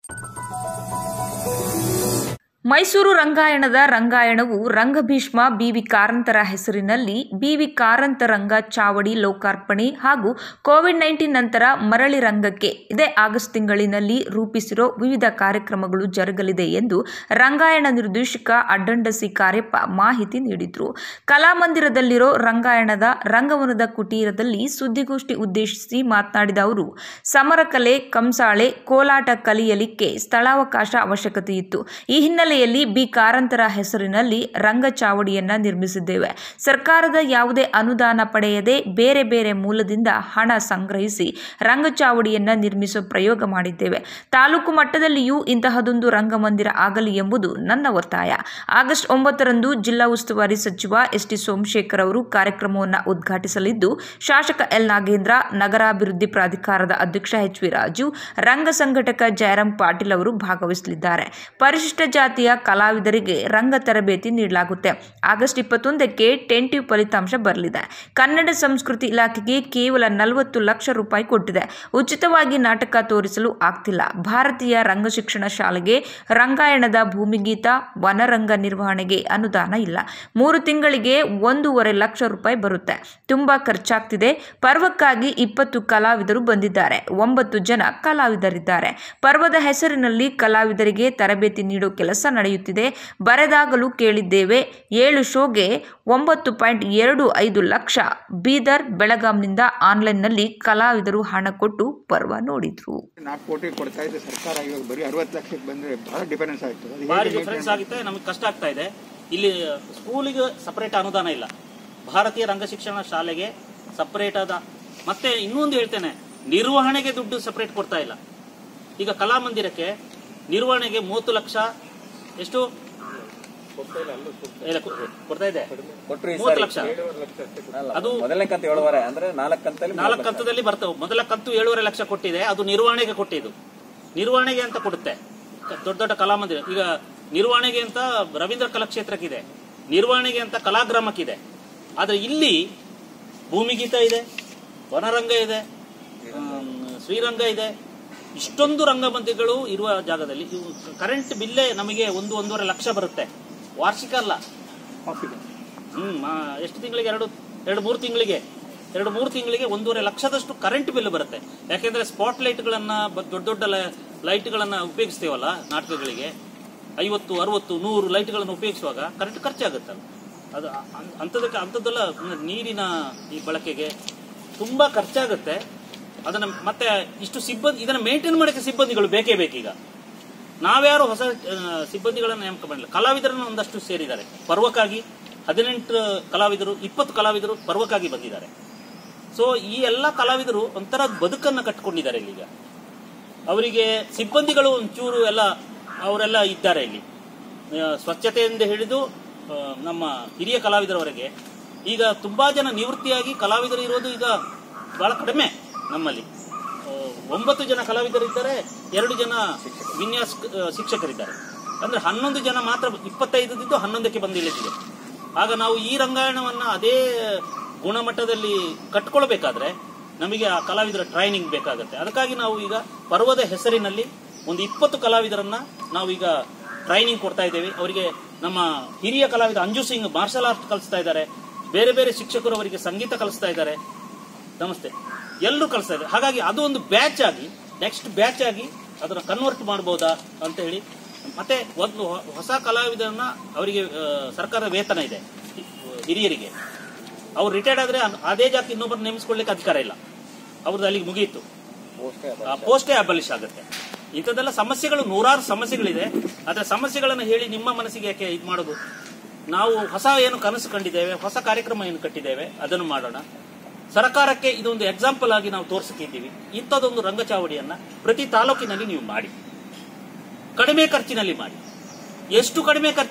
Mysuru ರಂಗಾಯಣದ ರಂಗಾಯಣವು ರಂಗಭೀಷ್ಮ B V ಕಾರಂತರ ಹೆಸರಿನಲ್ಲಿ B V Karanth ರಂಗ ಚಾವಡಿ ಲೋಕಾರ್ಪಣೆ ಹಾಗೂ ಕೋವಿಡ್ ನೈನ್ಟೀನ್ ನಂತರ ಮರಳಿ ರಂಗಕ್ಕೆ ಇದೇ ಆಗಸ್ಟ್ ತಿಂಗಳಿನಲ್ಲಿ ರೂಪಿಸಿರೋ ವಿವಿಧ ಕಾರ್ಯಕ್ರಮಗಳು ಜರುಗಲಿದೆ ಎಂದು ರಂಗಾಯಣ ನಿರ್ದೇಶಕ ಅಡ್ಡಂಡಸಿ ಕಾರ್ಯಪ್ಪ ಮಾಹಿತಿ ನೀಡಿದರು ಕಲಾಮಂದಿರದಲ್ಲಿರೋ ರಂಗಾಯಣದ ರಂಗವನದ ಕುಟೀರದಲ್ಲಿ ಸುದ್ದಿಗೋಷ್ಠಿ ಉದ್ದೇಶಿಸಿ ಮಾತನಾಡಿದ ಅವರು ಸಮರಕಲೆ ಕಂಸಾಳೆ ಕೋಲಾಟ ಕಲಿಯಲಿಕ್ಕೆ ಸ್ಥಳಾವಕಾಶ ಅವಶ್ಯಕತೆ ಇತ್ತು ಈ ಹಿನ್ನೆಲೆಯಲ್ಲಿ ಬಿ ಕಾರಂತರ ಹೆಸರಿನಲ್ಲಿ ರಂಗಚಾವಡಿಯನ್ನ ನಿರ್ಮಿಸಿದ್ದೇವೆ ಸರ್ಕಾರದ ಯಾವುದೇ ಅನುದಾನ ಪಡೆಯದೆ ಬೇರೆ ಬೇರೆ ಮೂಲದಿಂದ ಹಣ ಸಂಗ್ರಹಿಸಿ ರಂಗಚಾವಡಿಯನ್ನ ನಿರ್ಮಿಸುವ ಪ್ರಯೋಗ ಮಾಡಿದ್ದೇವೆ ತಾಲೂಕು ಮಟ್ಟದಲ್ಲಿಯೂ ಇಂತಹದೊಂದು ರಂಗಮಂದಿರ ಆಗಲಿ ಎಂಬುದು ನನ್ನ ಒತ್ತಾಯ ಆಗಸ್ಟ್ ಒಂಬತ್ತರಂದು ಜಿಲ್ಲಾ ಉಸ್ತುವಾರಿ ಸಚಿವ ಎಸ್ ಟಿ ಸೋಮಶೇಖರ್ ಅವರು ಕಾರ್ಯಕ್ರಮವನ್ನು ಉದ್ಘಾಟಿಸಲಿದ್ದು ಶಾಸಕ ಎಲ್ ನಾಗೇಂದ್ರ ನಗರಾಭಿವೃದ್ಧಿ ಪ್ರಾಧಿಕಾರದ ಅಧ್ಯಕ್ಷ ಎಚ್ ವಿ ರಾಜು ರಂಗ ಸಂಘಟಕ ಜಯರಾಮ್ ಪಾಟೀಲ್ ಅವರು ಭಾಗವಹಿಸಲಿದ್ದಾರೆ ಪರಿಶಿಷ್ಟ ಜಾತಿಯ ಕಲಾವಿದರಿಗೆ ರಂಗ ತರಬೇತಿ ನೀಡಲಾಗುತ್ತೆ ಆಗಸ್ಟ್ ಇಪ್ಪತ್ತೊಂದಕ್ಕೆ ಟೆಂಟಿವ್ ಫಲಿತಾಂಶ ಬರಲಿದೆ ಕನ್ನಡ ಸಂಸ್ಕೃತಿ ಇಲಾಖೆಗೆ ಕೇವಲ ನಲವತ್ತು ಲಕ್ಷ ರೂಪಾಯಿ ಕೊಟ್ಟಿದೆ ಉಚಿತವಾಗಿ ನಾಟಕ ತೋರಿಸಲು ಆಗ್ತಿಲ್ಲ ಭಾರತೀಯ ರಂಗಶಿಕ್ಷಣ ಶಾಲೆಗೆ ರಂಗಾಯಣದ ಭೂಮಿಗೀತ ವನರಂಗ ನಿರ್ವಹಣೆಗೆ ಅನುದಾನ ಇಲ್ಲ ಮೂರು ತಿಂಗಳಿಗೆ ಒಂದೂವರೆ ಲಕ್ಷ ರೂಪಾಯಿ ಬರುತ್ತೆ ತುಂಬಾ ಖರ್ಚಾಗ್ತಿದೆ ಪರ್ವಕ್ಕಾಗಿ ಇಪ್ಪತ್ತು ಕಲಾವಿದರು ಬಂದಿದ್ದಾರೆ ಒಂಬತ್ತು ಜನ ಕಲಾವಿದರಿದ್ದಾರೆ ಪರ್ವದ ಹೆಸರಿನಲ್ಲಿ ಕಲಾವಿದರಿಗೆ ತರಬೇತಿ ನೀಡೋ ಕೆಲಸ ನಡೆಯುತ್ತಿದೆ ಬರೆದಾಗಲೂ ಕೇಳಿದ್ದೇವೆ ಏಳು ಶೋಗೆ ಒಂಬತ್ತು ಪಾಯಿಂಟ್ ಎರಡು ಐದು ಲಕ್ಷ ಬೀದರ್ ಬೆಳಗಾಂನಿಂದ ಆನ್ಲೈನ್ನಲ್ಲಿ ಕಲಾವಿದರು ಹಣ ಕೊಟ್ಟು ಪರ್ವ ನೋಡಿದ್ರು ನಾಲ್ಕು ಕೋಟಿ ಕೊಡ್ತಾ ಇದೆ ಸರ್ಕಾರ ಇವಾಗ ಬರೀ ಅರವತ್ತು ಲಕ್ಷಕ್ಕೆ ಬಂದ್ರೆ ಬಹಳ ಡಿಫರೆನ್ಸ್ ಆಯ್ತು ಅದು ಭಾರಿ ಹೇಗೆ ಡಿಫರೆನ್ಸ್ ಆಗುತ್ತೆ ನಮಗೆ ಕಷ್ಟ ಆಗ್ತಾ ಇದೆ ಇಲ್ಲಿ ಸ್ಕೂಲಿಗೆ ಸಪರೇಟ್ ಅನುದಾನ ಇಲ್ಲ ಭಾರತೀಯ ರಂಗಶಿಕ್ಷಣ ಶಾಲೆಗೆ ಸಪರೇಟ್ ಆದ ಮತ್ತೆ ಇನ್ನೊಂದು ಹೇಳ್ತೇನೆ ನಿರ್ವಹಣೆಗೆ ದುಡ್ಡು ಸಪರೇಟ್ ಕೊಡ್ತಾ ಇಲ್ಲ ಈಗ ಕಲಾಮಂದಿರಕ್ಕೆ ನಿರ್ವಹಣೆಗೆ ಮೂವತ್ತು ಲಕ್ಷ ಎಷ್ಟು ಇಲ್ಲ, ಕೊ- ಕೊಡ್ತಾ ಇದೆ ಕೊಟ್ರು ಈ ಮೂವತ್ತು ಸಾರಿ. ಲಕ್ಷ ಅಲ್ಲ, ಅದು ಮೊದಲನೇ ಕಂತು ಏಳುವರೆ ಅಂದ್ರೆ ನಾಲ್ಕು ಕಂತಲ್ಲಿ ನಾಲ್ಕು ಕಂತದಲ್ಲಿ ಬರ್ತವೆ ಮೊದಲ ಕಂತು ಏಳೂವರೆ ಲಕ್ಷ ಕೊಟ್ಟಿದೆ ಅದು ನಿರ್ವಹಣೆಗೆ ಕೊಟ್ಟಿದ್ದು ನಿರ್ವಹಣೆಗೆ ಅಂತ ಕೊಡುತ್ತೆ ಕ- ದೊಡ್ಡ ದೊಡ್ಡ ಕಲಾಮಂದಿರ ಈಗ ನಿರ್ವಹಣೆಗೆ ಅಂತ ರವೀಂದ್ರ ಕಲಾಕ್ಷೇತ್ರಕ್ಕಿದೆ ನಿರ್ವಹಣೆಗೆ ಅಂತ ಕಲಾಗ್ರಾಮಕ್ಕಿದೆ ಆದ್ರೆ ಇಲ್ಲಿ ಭೂಮಿಗೀತ ಇದೆ ವನರಂಗ ಇದೆ ಆಮ್, ಶ್ರೀರಂಗ ಇದೆ ಇಷ್ಟೊಂದು ರಂಗಮಂದಿರಗಳು ಇರುವ ಜಾಗದಲ್ಲಿ ಇವು ಕರೆಂಟ್ ಬಿಲ್ಲೇ ನಮಗೆ ಒಂದು ಒಂದೂವರೆ ಲಕ್ಷ ಬರುತ್ತೆ ವಾರ್ಷಿಕ ಅಲ್ಲ ಹ್ಮ್ ಆ, ಎಷ್ಟು ತಿಂಗಳಿಗೆ ಎರಡು ಎರಡು ಮೂರು ತಿಂಗಳಿಗೆ ಎರಡು ಮೂರು ತಿಂಗಳಿಗೆ ಒಂದೂವರೆ ಲಕ್ಷದಷ್ಟು ಕರೆಂಟ್ ಬಿಲ್ ಬರುತ್ತೆ ಯಾಕೆಂದ್ರೆ ಸ್ಪಾಟ್ ಲೈಟ್ಗಳನ್ನ ಬ- ದೊಡ್ಡ ದೊಡ್ಡ ಲೈಟ್ಗಳನ್ನ ಉಪಯೋಗಿಸ್ತೀವಲ್ಲ ನಾಟಕಗಳಿಗೆ ಐವತ್ತು ಅರವತ್ತು ನೂರು ಲೈಟ್ಗಳನ್ನು ಉಪಯೋಗಿಸುವಾಗ ಕರೆಂಟ್ ಖರ್ಚಾಗುತ್ತಲ್ಲ ಅದು ಅಂ- ಅಂಥದಕ್ಕೆ ಅಂಥದ್ದೆಲ್ಲ ನೀರಿನ ಈ ಬಳಕೆಗೆ ತುಂಬಾ ಖರ್ಚಾಗುತ್ತೆ ಅದನ್ನ ಮತ್ತೆ ಇಷ್ಟು ಸಿಬ್ಬಂದಿ ಇದನ್ನ ಮೇಂಟೈನ್ ಮಾಡಕ್ಕೆ ಸಿಬ್ಬಂದಿಗಳು ಬೇಕೇ ಬೇಕೀಗ ನಾವ್ಯಾರು ಹೊಸ ಆ, ಸಿಬ್ಬಂದಿಗಳನ್ನ ನೇಮಕ ಮಾಡಿಲ್ಲ ಕಲಾವಿದರನ್ನು ಒಂದಷ್ಟು ಸೇರಿದ್ದಾರೆ ಪರ್ವಕ್ಕಾಗಿ ಹದಿನೆಂಟು ಕಲಾವಿದರು ಇಪ್ಪತ್ತು ಕಲಾವಿದರು ಪರ್ವಕ್ಕಾಗಿ ಬಂದಿದ್ದಾರೆ ಸೊ ಈ ಎಲ್ಲ ಕಲಾವಿದರು ಒಂಥರ ಬದುಕನ್ನ ಕಟ್ಟಿಕೊಂಡಿದ್ದಾರೆ ಇಲ್ಲಿಗ ಅವರಿಗೆ ಸಿಬ್ಬಂದಿಗಳು ಒಂಚೂರು ಎಲ್ಲ ಅವರೆಲ್ಲ ಇದ್ದಾರೆ ಇಲ್ಲಿ ಆ, ಸ್ವಚ್ಛತೆಯಿಂದ ಹಿಡಿದು ಆ, ನಮ್ಮ ಹಿರಿಯ ಕಲಾವಿದರವರೆಗೆ ಈಗ ತುಂಬಾ ಜನ ನಿವೃತ್ತಿಯಾಗಿ ಕಲಾವಿದರು ಇರೋದು ಈಗ ಬಹಳ ಕಡಿಮೆ ನಮ್ಮಲ್ಲಿ ಆ, ಒಂಬತ್ತು ಜನ ಕಲಾವಿದರಿದ್ದಾರೆ ಎರಡು ಜನ ವಿನ್ಯಾಸ ಆ, ಶಿಕ್ಷಕರಿದ್ದಾರೆ ಅಂದ್ರೆ ಹನ್ನೊಂದು ಜನ ಮಾತ್ರ ಇಪ್ಪತ್ತೈದದ್ದು ಹನ್ನೊಂದಕ್ಕೆ ಬಂದು ಇಳಿದಿದೆ ಆಗ ನಾವು ಈ ರಂಗಾಯಣವನ್ನ ಅದೇ ಗುಣಮಟ್ಟದಲ್ಲಿ ಕಟ್ಕೊಳ್ಬೇಕಾದ್ರೆ ನಮಗೆ ಆ ಕಲಾವಿದರ ಟ್ರೈನಿಂಗ್ ಬೇಕಾಗುತ್ತೆ ಅದಕ್ಕಾಗಿ ನಾವು ಈಗ ಪರ್ವದ ಹೆಸರಿನಲ್ಲಿ ಒಂದು ಇಪ್ಪತ್ತು ಕಲಾವಿದರನ್ನ ನಾವು ಈಗ ಟ್ರೈನಿಂಗ್ ಕೊಡ್ತಾ ಇದ್ದೇವೆ ಅವರಿಗೆ ನಮ್ಮ ಹಿರಿಯ ಕಲಾವಿದ ಅಂಜು ಸಿಂಗ್ ಮಾರ್ಷಲ್ ಆರ್ಟ್ ಕಲಿಸ್ತಾ ಇದ್ದಾರೆ ಬೇರೆ ಬೇರೆ ಶಿಕ್ಷಕರು ಅವರಿಗೆ ಸಂಗೀತ ಕಲಿಸ್ತಾ ಇದ್ದಾರೆ ನಮಸ್ತೆ ಎಲ್ಲರೂ ಕಲಿಸ್ತಾ ಇದ್ದಾರೆ ಹಾಗಾಗಿ ಅದು ಒಂದು ಬ್ಯಾಚ್ ಆಗಿ ನೆಕ್ಸ್ಟ್ ಬ್ಯಾಚ್ ಆಗಿ ಅದನ್ನ ಕನ್ವರ್ಟ್ ಮಾಡಬಹುದಾ ಅಂತ ಹೇಳಿ ಮತ್ತೆ ಒಂದು ಹೊ- ಹೊಸ ಕಲಾವಿದರನ್ನ ಅವರಿಗೆ ಆ, ಸರ್ಕಾರದ ವೇತನ ಇದೆ ಹಿ- ಹಿರಿಯರಿಗೆ ಅವ್ರು ರಿಟೈರ್ಡ್ ಆದ್ರೆ ಅನ್- ಅದೇ ಜಾತಿ ಇನ್ನೊಬ್ಬರು ನೇಮಿಸ್ಕೊಳ್ಳಿಕ್ಕೆ ಅಧಿಕಾರ ಇಲ್ಲ ಅವ್ರದ್ದು ಅಲ್ಲಿಗೆ ಮುಗಿಯಿತು ಆ ಪೋಸ್ಟೇ ಅಬಲಿಷ್ ಆಗುತ್ತೆ ಇಂಥದ್ದೆಲ್ಲ ಸಮಸ್ಯೆಗಳು ನೂರಾರು ಸಮಸ್ಯೆಗಳಿದೆ ಆದ್ರೆ ಸಮಸ್ಯೆಗಳನ್ನು ಹೇಳಿ ನಿಮ್ಮ ಮನಸ್ಸಿಗೆ ಯಾಕೆ ಇದು ಮಾಡೋದು ನಾವು ಹೊಸ ಏನು ಕನಸು ಕಂಡಿದ್ದೇವೆ ಹೊಸ ಕಾರ್ಯಕ್ರಮ ಏನು ಕಟ್ಟಿದ್ದೇವೆ ಅದನ್ನು ಮಾಡೋಣ ಸರ್ಕಾರಕ್ಕೆ ಇದೊಂದು ಎಕ್ಸಾಂಪಲ್ ಆಗಿ ನಾವು ತೋರಿಸುತ್ತಿದ್ದೀವಿ ಇಂಥದ್ದೊಂದು ರಂಗಚಾವಡಿಯನ್ನ ಪ್ರತಿ ತಾಲೂಕಿನಲ್ಲಿ ನೀವು ಮಾಡಿ ಕಡಿಮೆ ಖರ್ಚಿನಲ್ಲಿ ಮಾಡಿ ಎಷ್ಟು ಕಡಿಮೆ ಖರ್ಚು